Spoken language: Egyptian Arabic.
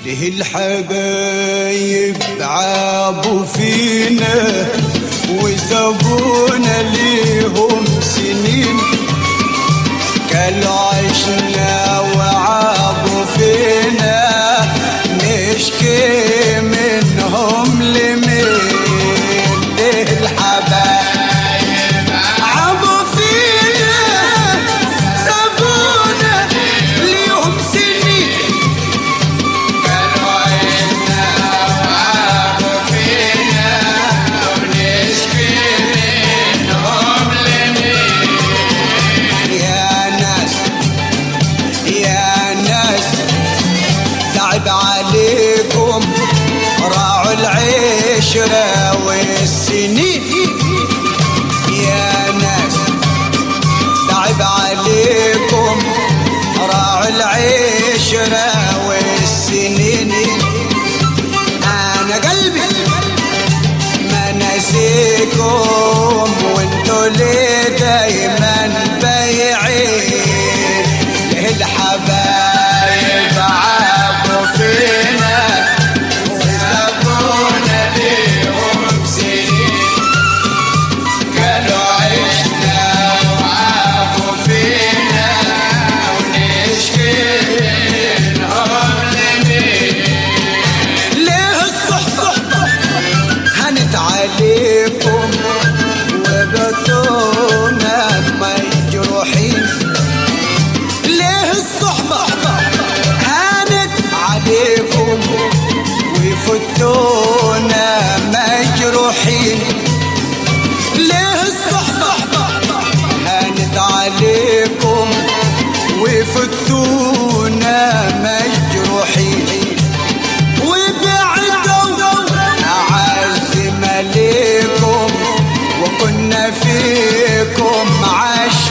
له الحبايب عابوا فينا وسابونا ليهم سنين كلوا عشنا وعابوا فينا نشكي منهم لمين له الحبايب عابوا فينا سابونا ليهم سنين يا ناس يا ناس تعب عليكم راعوا العشرة والسنين يا ناس تعب عليكم راعوا العشرة والسنين أنا قلبي ما نسيكم وانتوا ليه دايما بايعين الحبايب عابوا فينا وسابونا ليهم سنين قالوا عشنا وعابوا فينا ونشكي منهم لمين ليه الصحبة هنت عليكم وبطونا مجروحين ليه الصحبة هانت عليكم ويفتونا مجروحين ليه الصحبة هانت عليكم ويفتونا مجروحين وبعدوا أعز مليكم وكنا فيكم عاش